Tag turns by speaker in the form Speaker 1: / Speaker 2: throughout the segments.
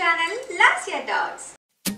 Speaker 1: channel Lasya dogs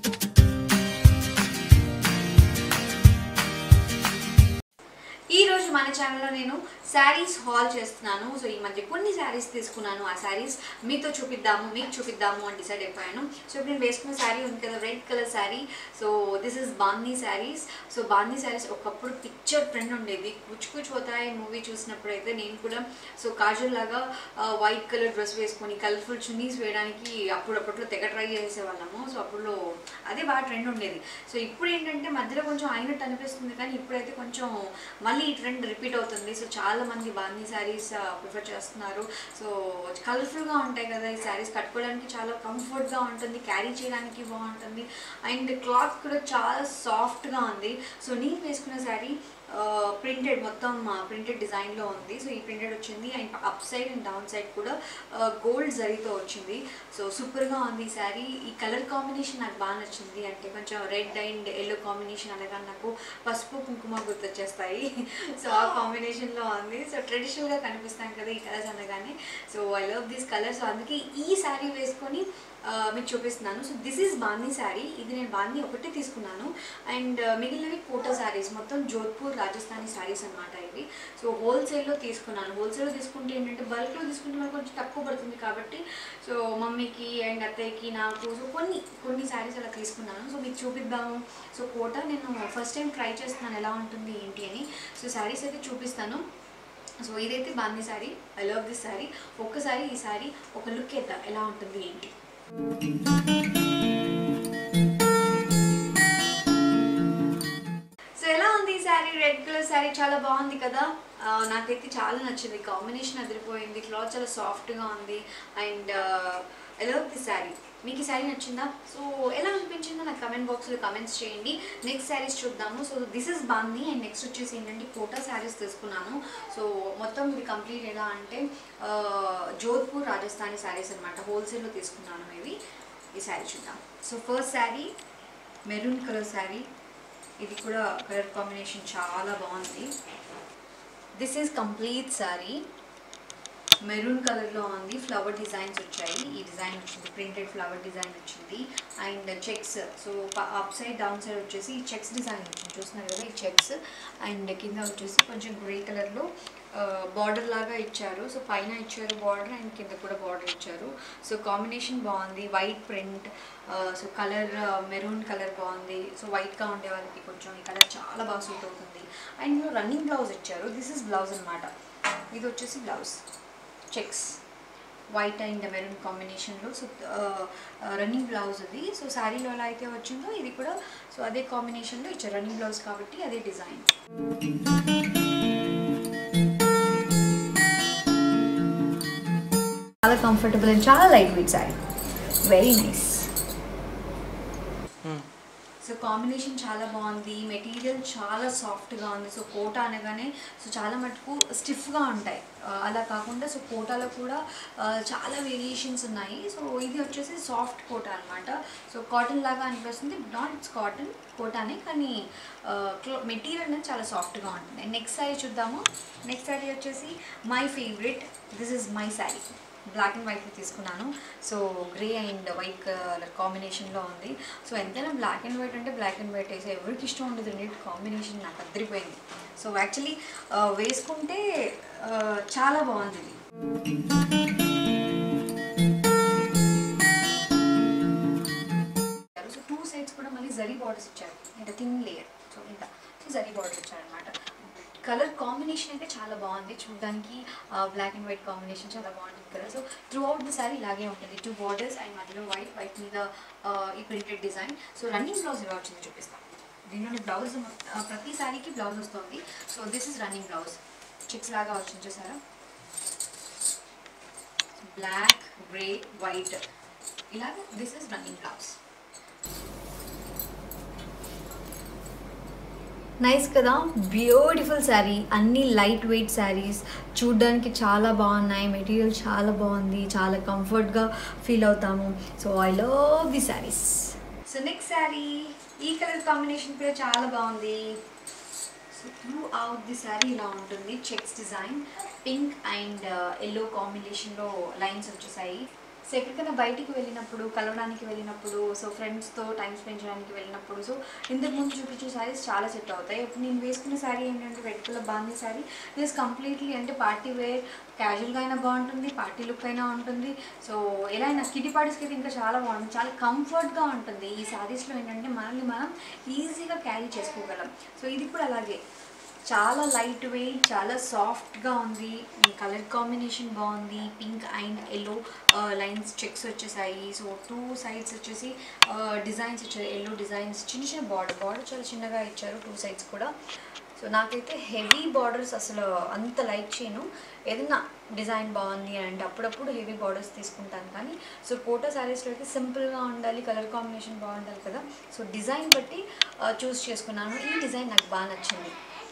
Speaker 1: ఈ రోజు మన ఛానల్లో నేను శారీస్ హాల్ చేస్తున్నాను సో ఈ మధ్య కొన్ని శారీస్ తీసుకున్నాను ఆ శారీస్ మీతో చూపిద్దాము మీకు చూపిద్దాము అని డిసైడ్ అయిపోయాను సో ఇప్పుడు నేను వేసుకున్న శారీ ఉంది కదా red colour sari so this is Bandi saris so Bandi saris ఒకప్పుడు పిక్చర్ ట్రెండ్ ఉండేది కుచ్ కుచ్ పోతాయి మూవీ చూసినప్పుడు అయితే నేను కూడా సో కాజల్ లాగా వైట్ కలర్ డ్రెస్ వేసుకొని కలర్ఫుల్ చున్నీస్ వేయడానికి అప్పుడప్పట్లో తెగ ట్రై చేసేవాళ్ళము సో అప్పుడు అదే బాగా ట్రెండ్ ఉండేది సో ఇప్పుడు ఏంటంటే మధ్యలో కొంచెం అయినట్టు అనిపిస్తుంది కానీ ఇప్పుడైతే కొంచెం మళ్ళీ ఈ ట్రెండ్ రిపీట్ అవుతుంది సో చాలా మంది బాందీ శారీస్ ప్రిఫర్ చేస్తున్నారు సో కలర్ఫుల్గా ఉంటాయి కదా ఈ శారీస్ కట్టుకోవడానికి చాలా కంఫర్ట్గా ఉంటుంది క్యారీ చేయడానికి బాగుంటుంది అండ్ క్లాత్ కూడా చాలా సాఫ్ట్గా ఉంది సో నేను వేసుకున్న శారీ ప్రింటెడ్ మొత్తం ప్రింటెడ్ డిజైన్లో ఉంది సో ఈ ప్రింటెడ్ వచ్చింది and up side and down side కూడా గోల్డ్ జరీతో వచ్చింది సో సూపర్గా ఉంది ఈ శారీ ఈ కలర్ కాంబినేషన్ నాకు బాగా నచ్చింది అంటే కొంచెం రెడ్ అండ్ ఎల్లో కాంబినేషన్ అనగా నాకు పసుపు కుంకుమ గుర్తొచ్చేస్తాయి సో ఆ కాంబినేషన్లో ఉంది సో ట్రెడిషనల్గా కనిపిస్తాం కదా ఈ కలర్స్ అనగానే so I love this colour so అందుకే ఈ శారీ వేసుకొని ఆ, మీకు చూపిస్తున్నాను so this is Bandi sari ఇది నేను బాందీ ఒకటే తీసుకున్నాను అండ్ మిగిలినవి కోటా శారీస్ మొత్తం జోధ్పూర్ రాజస్థానీ శారీస్ అనమాట ఇవి సో హోల్సేల్లో తీసుకున్నాను హోల్సేల్లో తీసుకుంటే ఏంటంటే బల్క్లో తీసుకుంటే మనకు కొంచెం తక్కువ పడుతుంది కాబట్టి సో మమ్మీకి అండ్ అత్తయ్యకి నాకు సో కొన్ని కొన్ని శారీస్ అలా తీసుకున్నాను సో మీకు చూపిద్దాము సో కోటా నేను ఫస్ట్ టైం ట్రై చేస్తున్నాను ఎలా ఉంటుంది ఏంటి అని సో శారీస్ అయితే చూపిస్తాను సో ఇదైతే Bandi sari I love this sari ఒక్కసారి ఈ శారీ ఒక లుక్ వేద్దాం ఎలా ఉంటుంది ఏంటి సో ఎలా ఉంది ఈ శారీ రెడ్ కలర్ శారీ చాలా బాగుంది కదా ఆ, నాకైతే చాలా నచ్చింది కాంబినేషన్ అదిరిపోయింది క్లాత్ చాలా సాఫ్ట్గా ఉంది అండ్ ఎలా ఉంది శారీ మీకు ఈ శారీ నచ్చిందా సో ఎలా అనిపించిందో నాకు కమెంట్ బాక్స్లో కమెంట్స్ చేయండి నెక్స్ట్ శారీస్ చూద్దాము so this is Bandi and next వచ్చేసి ఏంటంటే కోటా శారీస్ తీసుకున్నాను సో మొత్తం ఇది కంప్లీట్ ఎలా అంటే ఆ, జోధ్పూర్ రాజస్థానీ శారీస్ అనమాట హోల్సేల్లో తీసుకున్నాను ఇవి ఈ శారీ చూద్దాం so first sari maroon colour sari ఇది కూడా కలర్ కాంబినేషన్ చాలా బాగుంది this is complete sari maroon కలర్లో ఉంది ఫ్లవర్ డిజైన్స్ వచ్చాయి ఈ డిజైన్ వచ్చింది ప్రింటెడ్ ఫ్లవర్ డిజైన్ వచ్చింది and checks so up side down side వచ్చేసి ఈ చెక్స్ డిజైన్ వచ్చింది చూస్తున్నారు కదా ఈ చెక్స్ అండ్ కింద వచ్చేసి కొంచెం గ్రే కలర్లో బార్డర్ లాగా ఇచ్చారు సో పైన ఇచ్చారు బార్డర్ అండ్ కింద కూడా బార్డర్ ఇచ్చారు సో కాంబినేషన్ బాగుంది white print so colour maroon colour బాగుంది సో వైట్గా ఉండే వాళ్ళకి కొంచెం ఈ కలర్ చాలా బాగా సూట్ అవుతుంది అండ్ రన్నింగ్ బ్లౌజ్ ఇచ్చారు దిస్ ఇస్ బ్లౌజ్ అనమాట ఇది వచ్చేసి blouse checks white and maroon కాంబినేషన్లో సో రన్నింగ్ బ్లౌజ్ అది సో శారీలో ఎలా అయితే వచ్చిందో ఇది కూడా సో అదే కాంబినేషన్లో ఇచ్చారు రన్నింగ్ బ్లౌజ్ కాబట్టి అదే డిజైన్ చాలా కంఫర్టబుల్ అండ్ చాలా light weight sari very nice so combination చాలా బాగుంది మెటీరియల్ చాలా సాఫ్ట్గా ఉంది సో కోటా అనగానే సో చాలా మటుకు స్టిఫ్గా ఉంటాయి ఆ, అలా కాకుండా సో కోటాలో కూడా ఆ, చాలా వేరియేషన్స్ ఉన్నాయి సో ఇది వచ్చేసి సాఫ్ట్ కోటా అనమాట సో కాటన్ లాగా అనిపిస్తుంది నాట్ ఇట్స్ కాటన్ కోటానే కానీ మెటీరియల్ అనేది చాలా సాఫ్ట్గా ఉంటుంది నెక్స్ట్ శారీ చూద్దాము నెక్స్ట్ శారీ వచ్చేసి my favourite this is my sari black and white తీసుకున్నాను so grey and white colour కాంబినేషన్లో ఉంది సో ఎంతైనా బ్లాక్ అండ్ వైట్ అంటే బ్లాక్ అండ్ వైట్ వేసే ఎవరికి ఇష్టం ఉండదు రెండింటి కాంబినేషన్ నాకు అద్దరిపోయింది సో యాక్చువల్లీ వేసుకుంటే ఆ, చాలా బాగుంది ఇది సో టూ సైడ్స్ కూడా మళ్ళీ జరీ బార్డర్స్ ఇచ్చారు ఇంత థిన్ లేయర్ సో ఇంత సో జరీ బార్డర్ ఇచ్చారనమాట కలర్ కాంబినేషన్ అయితే చాలా బాగుంది చూడడానికి బ్లాక్ అండ్ వైట్ కాంబినేషన్ చాలా బాగుంటుంది కదా so throughout the sari ఇలాగే ఉంటుంది టూ బార్డర్స్ అండ్ మధ్యలో వైట్ వైట్ మీద ఆ, ఈ printed design so running blouse ఎలా వచ్చింది చూపిస్తాను దీనిలోని బ్లౌజ్ ప్రతి సారీకి బ్లౌజ్ వస్తుంది so this is running blouse checks లాగా వచ్చింది చూసారా బ్లాక్ గ్రే వైట్ ఇలాగ this is running blouse nice కదా బ్యూటిఫుల్ శారీ అన్ని లైట్ వెయిట్ శారీస్ చూడ్డానికి చాలా బాగున్నాయి మెటీరియల్ చాలా బాగుంది చాలా కంఫర్ట్గా ఫీల్ అవుతాము so I love the saris so next sari ఈ కలర్ కాంబినేషన్ కూడా చాలా బాగుంది so throughout the sari ఇలా ఉంటుంది checks design pink and yellow కాంబినేషన్లో లైన్స్ వచ్చేసాయి సో ఎక్కడికైనా బయటికి వెళ్ళినప్పుడు కలవడానికి వెళ్ళినప్పుడు సో ఫ్రెండ్స్తో టైం స్పెండ్ చేయడానికి వెళ్ళినప్పుడు సో ఇంతకు ముందు చూపించే శారీస్ చాలా సెట్ అవుతాయి ఇప్పుడు నేను వేసుకున్న శారీ ఏంటంటే రెడ్ కలర్ బాగుంది శారీ దిస్ కంప్లీట్లీ అంటే పార్టీ వేర్ క్యాజువల్గా అయినా బాగుంటుంది పార్టీ లుక్ అయినా ఉంటుంది సో ఎలా అయినా కిటీ పార్టీస్కి అయితే ఇంకా చాలా బాగుంటుంది చాలా కంఫర్ట్గా ఉంటుంది ఈ శారీస్లో ఏంటంటే మనల్ని మనం ఈజీగా క్యారీ చేసుకోగలం సో ఇది కూడా అలాగే చాలా లైట్ వెయిట్ చాలా సాఫ్ట్గా ఉంది కలర్ కాంబినేషన్ బాగుంది pink and yellow lines checks వచ్చేసాయి సో టూ సైడ్స్ వచ్చేసి డిజైన్స్ వచ్చాయి ఎల్లో డిజైన్స్ చిన్న చిన్న బార్డర్ బార్డర్ చాలా చిన్నగా ఇచ్చారు టూ సైడ్స్ కూడా సో నాకైతే హెవీ బార్డర్స్ అసలు అంత లైక్ చేయను ఏదైనా డిజైన్ బాగుంది అని అంటే అప్పుడప్పుడు హెవీ బార్డర్స్ తీసుకుంటాను కానీ సో కోటా శారీస్లో అయితే సింపుల్గా ఉండాలి కలర్ కాంబినేషన్ బాగుండాలి కదా సో డిజైన్ బట్టి చూస్ చేసుకున్నాను ఈ డిజైన్ నాకు బాగా నచ్చింది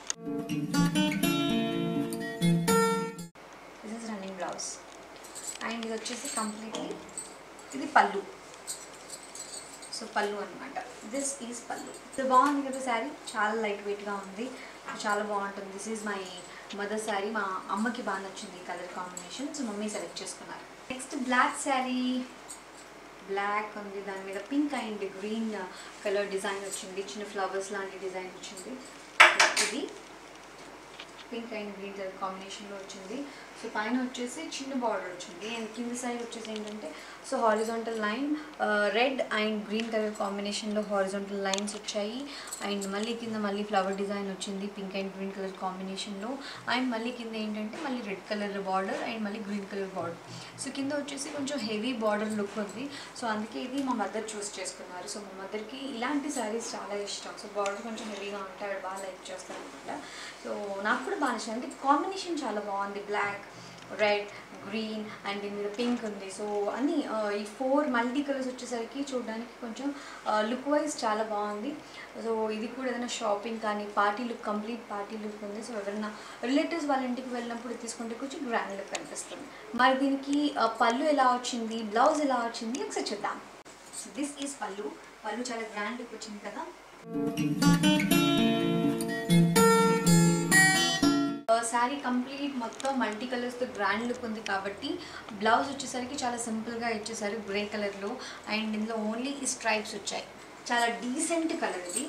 Speaker 1: this is running blouse and ఇది వచ్చేసి కంప్లీట్లీ ఇది పళ్ళు సో పళ్ళు అనమాట దిస్ ఈజ్ పళ్ళు ఇది బాగుంది కదా శారీ చాలా లైట్ వెయిట్గా ఉంది చాలా బాగుంటుంది this is my mother sari మా అమ్మకి బాగా నచ్చింది ఈ colour combination so mummy select చేసుకున్నారు నెక్స్ట్ బ్లాక్ శారీ బ్లాక్ ఉంది దాని మీద pink and green colour design వచ్చింది చిన్న ఫ్లవర్స్ లాంటి డిజైన్ వచ్చింది ఇది పింక్ అండ్ గ్రీన్ కలర్ కాంబినేషన్లో వచ్చింది సో పైన వచ్చేసి చిన్న బార్డర్ వచ్చింది అండ్ కింద సైడ్ వచ్చేసి ఏంటంటే so horizontal line red and green colour కాంబినేషన్లో హారిజాంటల్ లైన్స్ వచ్చాయి అండ్ మళ్ళీ కింద మళ్ళీ ఫ్లవర్ డిజైన్ వచ్చింది పింక్ అండ్ గ్రీన్ కలర్ కాంబినేషన్లో అండ్ మళ్ళీ కింద ఏంటంటే మళ్ళీ రెడ్ కలర్ బార్డర్ అండ్ మళ్ళీ గ్రీన్ కలర్ బార్డర్ సో కింద వచ్చేసి కొంచెం హెవీ బార్డర్ లుక్ ఉంది సో అందుకే ఇది మా మదర్ చూస్ చేసుకున్నారు సో మా మదర్కి ఇలాంటి శారీస్ చాలా ఇష్టం సో బార్డర్ కొంచెం హెవీగా ఉంటాడు బాగా లైక్ చేస్తారు అనమాట సో నాకు కూడా బాగా నచ్చింది అంటే కాంబినేషన్ చాలా బాగుంది బ్లాక్ రెడ్ గ్రీన్ అండ్ దీని మీద పింక్ ఉంది సో అన్ని ఆ, ఈ ఫోర్ మల్టీ కలర్స్ వచ్చేసరికి చూడడానికి కొంచెం లుక్ వైజ్ చాలా బాగుంది సో ఇది కూడా ఏదైనా షాపింగ్ కానీ party look complete party look ఉంది సో ఎవరైనా రిలేటివ్స్ వాళ్ళ ఇంటికి వెళ్ళినప్పుడు తీసుకుంటే కొంచెం గ్రాండ్ లుక్ కనిపిస్తుంది మరి దీనికి ఆ, పళ్ళు ఎలా వచ్చింది బ్లౌజ్ ఎలా వచ్చింది ఒకసారి చూద్దాం సో దిస్ ఈజ్ పళ్ళు పళ్ళు చాలా గ్రాండ్ లుక్ వచ్చింది కదా శారీ కంప్లీట్ మొత్తం మల్టీ కలర్స్తో గ్రాండ్ లుక్ ఉంది కాబట్టి బ్లౌజ్ వచ్చేసరికి చాలా సింపుల్గా ఇచ్చేసారు గ్రే కలర్లో అండ్ ఇందులో ఓన్లీ ఈ స్ట్రైప్స్ వచ్చాయి చాలా డీసెంట్ కలర్ ఇది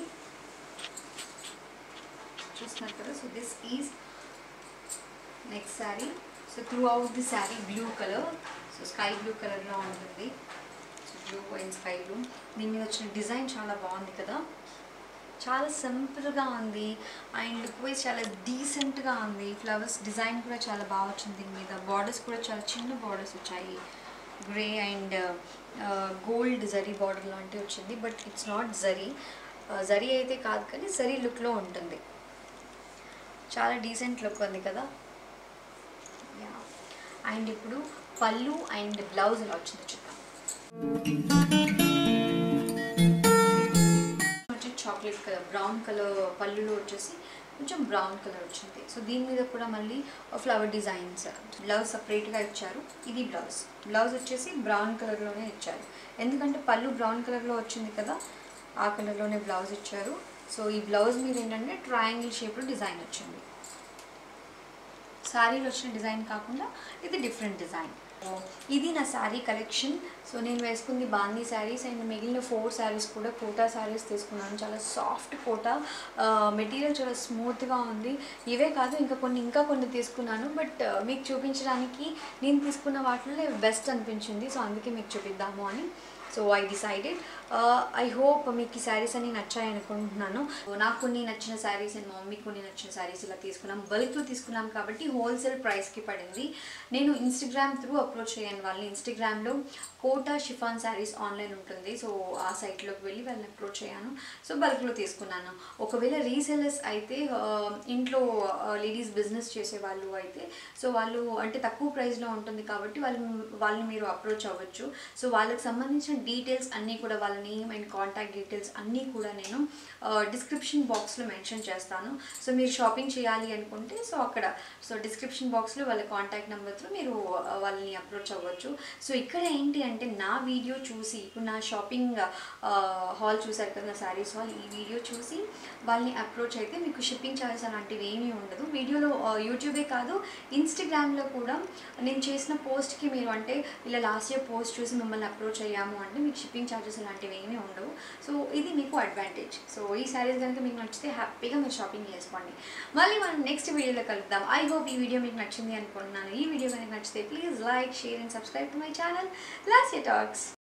Speaker 1: చూస్తున్నారు కదా so this is next sari so throughout the sari blue colour so sky blue కలర్లో ఉంటుంది so blue and sky blue దీని మీద వచ్చిన డిజైన్ చాలా బాగుంది కదా చాలా సింపుల్గా ఉంది అండ్ లుక్ వైజ్ చాలా డీసెంట్గా ఉంది ఫ్లవర్స్ డిజైన్ కూడా చాలా బాగా వచ్చింది దీని మీద బార్డర్స్ కూడా చాలా చిన్న బార్డర్స్ వచ్చాయి grey and gold zari border లాంటివి వచ్చింది but it's not zari zari అయితే కాదు కానీ జరీ లుక్లో ఉంటుంది చాలా డీసెంట్ లుక్ ఉంది కదా యా అండ్ ఇప్పుడు పళ్ళు అండ్ బ్లౌజ్ ఎలా వచ్చిందో చూద్దాం వచ్చి చాక్లెట్ కలర్ బ్రౌన్ కలర్ పళ్ళులో వచ్చేసి కొంచెం బ్రౌన్ కలర్ వచ్చింది సో దీని మీద కూడా మళ్ళీ ఫ్లవర్ డిజైన్స్ బ్లౌజ్ సపరేట్గా ఇచ్చారు ఇది బ్లౌజ్ బ్లౌజ్ వచ్చేసి బ్రౌన్ కలర్లోనే ఇచ్చారు ఎందుకంటే పళ్ళు బ్రౌన్ కలర్లో వచ్చింది కదా ఆ కలర్లోనే బ్లౌజ్ ఇచ్చారు సో ఈ బ్లౌజ్ మీద ఏంటంటే ట్రయాంగిల్ షేప్లో డిజైన్ వచ్చింది శారీలో వచ్చిన డిజైన్ కాకుండా ఇది డిఫరెంట్ డిజైన్ ఇది నా శారీ కలెక్షన్ సో నేను వేసుకుంది బాందీ శారీస్ అండ్ మిగిలిన ఫోర్ శారీస్ కూడా కోటా శారీస్ తీసుకున్నాను చాలా సాఫ్ట్ కోటా మెటీరియల్ చాలా స్మూత్గా ఉంది ఇవే కాదు ఇంకా కొన్ని ఇంకా కొన్ని తీసుకున్నాను బట్ మీకు చూపించడానికి నేను తీసుకున్న వాటిలో బెస్ట్ అనిపించింది సో అందుకే మీకు చూపిద్దాము అని so I decided I hope మీకు ఈ శారీస్ అన్ని నచ్చాయి అనుకుంటున్నాను నాకు కొన్ని నచ్చిన శారీస్ అండ్ మా మమ్మీకి కొన్ని నచ్చిన శారీస్ ఇలా తీసుకున్నాం బల్క్లో తీసుకున్నాం కాబట్టి హోల్సేల్ ప్రైస్కి పడింది నేను ఇన్స్టాగ్రామ్ త్రూ అప్రోచ్ అయ్యాను వాళ్ళని ఇన్స్టాగ్రామ్లో కోటా షిఫాన్ శారీస్ ఆన్లైన్ ఉంటుంది సో ఆ సైట్లోకి వెళ్ళి వాళ్ళని అప్రోచ్ అయ్యాను సో బల్క్లో తీసుకున్నాను ఒకవేళ రీసెలర్స్ అయితే ఆ, ఇంట్లో లేడీస్ బిజినెస్ చేసే వాళ్ళు అయితే సో వాళ్ళు అంటే తక్కువ ప్రైస్లో ఉంటుంది కాబట్టి వాళ్ళు వాళ్ళని మీరు అప్రోచ్ అవ్వచ్చు సో వాళ్ళకి సంబంధించిన డీటెయిల్స్ అన్నీ కూడా వాళ్ళ నేమ్ అండ్ కాంటాక్ట్ డీటెయిల్స్ అన్నీ కూడా నేను డిస్క్రిప్షన్ బాక్స్లో మెన్షన్ చేస్తాను సో మీరు షాపింగ్ చేయాలి అనుకుంటే సో అక్కడ సో డిస్క్రిప్షన్ బాక్స్లో వాళ్ళ కాంటాక్ట్ నెంబర్తో మీరు ఆ, వాళ్ళని అప్రోచ్ అవ్వచ్చు సో ఇక్కడ ఏంటి అంటే నా వీడియో చూసి ఇప్పుడు నా షాపింగ్ హాల్ చూసారు కదా నా శారీస్ హాల్ ఈ వీడియో చూసి వాళ్ళని అప్రోచ్ అయితే మీకు షిప్పింగ్ ఛార్జెస్ అలాంటివి ఏమీ ఉండదు వీడియోలో ఆ, యూట్యూబే కాదు ఇన్స్టాగ్రామ్లో కూడా నేను చేసిన పోస్ట్కి మీరు అంటే ఇలా లాస్ట్ ఇయర్ పోస్ట్ చూసి మిమ్మల్ని అప్రోచ్ అయ్యాము అంటే మీకు షిప్పింగ్ ఛార్జెస్ అలాంటివి ఏమీ ఉండవు సో ఇది మీకు అడ్వాంటేజ్ సో ఈ శారీస్ కనుక మీకు నచ్చితే హ్యాపీగా మీరు షాపింగ్ చేసుకోండి మళ్ళీ మనం నెక్స్ట్ వీడియోలో కలుద్దాం ఐ హోప్ ఈ వీడియో మీకు నచ్చింది అనుకుంటున్నాను ఈ వీడియో కనుక నచ్చితే please like share and subscribe to my channel last talks